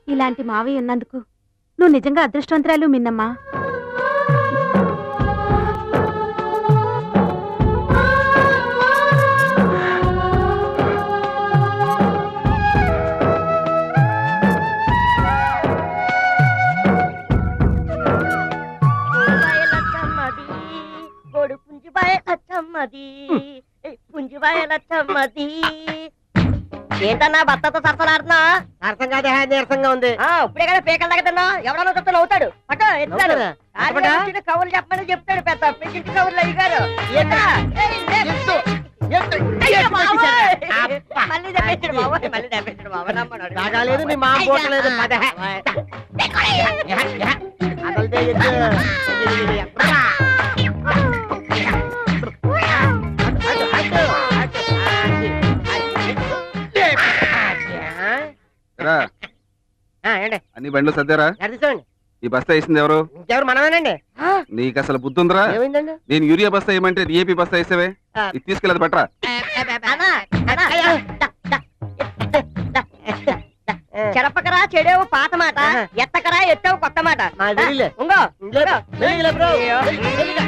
ఇలాంటి మావయ్య ఉన్నందుకు నువ్వు నిజంగా అదృష్టవంతురాలు మిన్నమ్మా గోడు పుంజిబాయ లచ్చమ్మది పుంజిబాయ లచ్చమ్మది ఏంటన్నా భర్తతో సరసలాడుతున్నా అర్థం కాదే నీరసంగా ఉంది ఆ, ఇప్పుడే కదా పేకల దగ్గర తిన్నా ఎవడన్నా చూస్తే నవ్వుతాడు అటో ఎత్తాడు నవ్వుతాడా? కార్యం అప్పటా? వచ్చిన కవులు చెప్పమని చెప్తాడు పెద్ద పెద్ద కవులు అయ్యారు ఎత్తు, ఎత్తు, ఎత్తు, ఎత్తు పెట్టేశారు. అబ్బా. మళ్ళీ తెప్పించాడు బాబు మళ్ళీ తెప్పించాడు బాబు నమ్మడు తాగాలేదు మీ మామ పోటలేదు పద అసలుదే ఎత్తు. రా. అటు, అటు, అటు, అది, అది. రా ఆ, ఏంటి అన్ని బండ్లు సర్దారా ఎక్కడ తీసుకోండి ఈ బస్తా వేసింది ఎవరు ఇంకెవరు మనమేనండి నీకు అసలు బుద్ధి ఉందిరా ఏమైందండి నేను యూరియా బస్తా వేయమంటే డిఏపి బస్తా వేసావే ఆ. ఇది తీసుకెళ్ళదు పట్రా అన్నా, అన్నా, దా, దా, దా, దా. చెరపకరా చెడేవు పాత మాట ఆహా. ఎత్తకరా ఎత్తావు కొత్త మాట మా తెలియలే ఉంగో లేదు, తెలియలే బ్రో. అయ్యో. తెలియలే.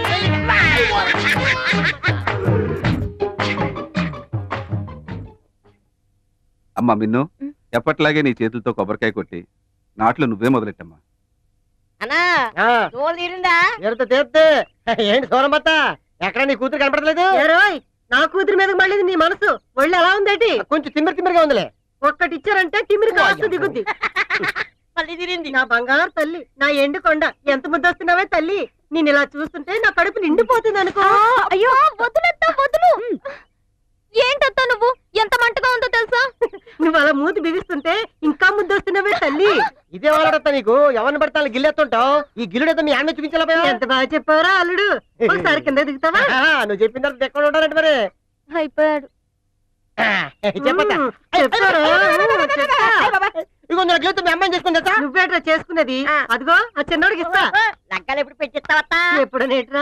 అమ్మా మిన్ను ఉం. ఎప్పట్లాగే నీ చేతులతో కొబ్బరికాయ కొట్టి నాట్లు నువ్వే మొదలెట్టమ్మా అన్నా ఆ, తోలు తీరిందా తీరుతా తీరుతా. ఏంటి సోరమత్త ఎక్కడ నీ కూతురు కనపడలేదు నా కూతురి మీదకి మళ్ళీ నీ మనసు ఒళ్ళు ఎలా ఉందేటి కొంచెం తిమ్మిరి తిమ్మిరిగా ఉందిలే ఒక్కటి ఇచ్చారంటే తిమిరి కాస్త దిగుద్ది మళ్ళీ తీరింది నా బంగారు తల్లి నా ఎండు కొండ ఎంత ముద్దొస్తున్నావే తల్లి నేను ఇలా చూస్తుంటే నా కడుపు నిండిపోతుంది అనుకో అయ్యో వదులెత్త వదులు ఏంటత్తా నువ్వు ఎంత మంటగా ఉందో తెలుసా నువ్వు అలా మూతి బిగిస్తుంటే ఇంకా ముద్దొస్తున్నావే తల్లి ఇదే వాళ్ళడతా నీకు ఎవరిని పడితే వాళ్ళు గిల్లెత్తుంటావు ఈ గిల్లుడైతే మీ ఆమె చూపించాలా ఎంత బాగా చెప్పావరా అల్లుడు ఒకసారి కింద దిగుతావా నువ్వు చెప్పిన తర్వాత ఎక్కడ ఉంటారంటే మరి అయిపోయాడు ఆ, చెప్పొద్దా? ఉమ్, చెప్తారా? చెప్తా. ఇగో నువ్వు గిల్లుతో మీ అమ్మాయిని చేసుకుంది తెలుసా? నువ్వేట్రా చేసుకునేది అదిగో ఆ చిన్నోడికి ఇస్తా లగ్గాలు ఎప్పుడు పెట్టిస్తావత్తా ఎప్పుడు నేట్రా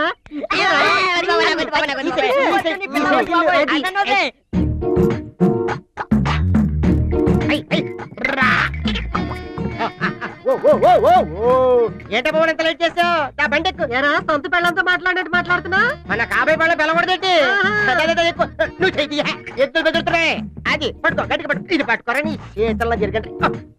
ఐ, ఐ, రా. ఓ, ఓ, ఓ, ఓ, ఓ. ఏంటో పవన్ ఎంత లేట్ చేసావు నా బండి ఎక్కు ఎరా సొంత పెళ్ళంతో మాట్లాడినట్టు మాట్లాడుతున్నా మన కాబోయే వాళ్ళ పిలవడదేంటి ఆహా. నువ్వు చెయ్యి ఎద్దులు బెదురుతున్నాయి అది పట్టుకో గట్టిగా పట్టుకో ఇది పట్టుకోరా నీ చేతల్లో జరిగండి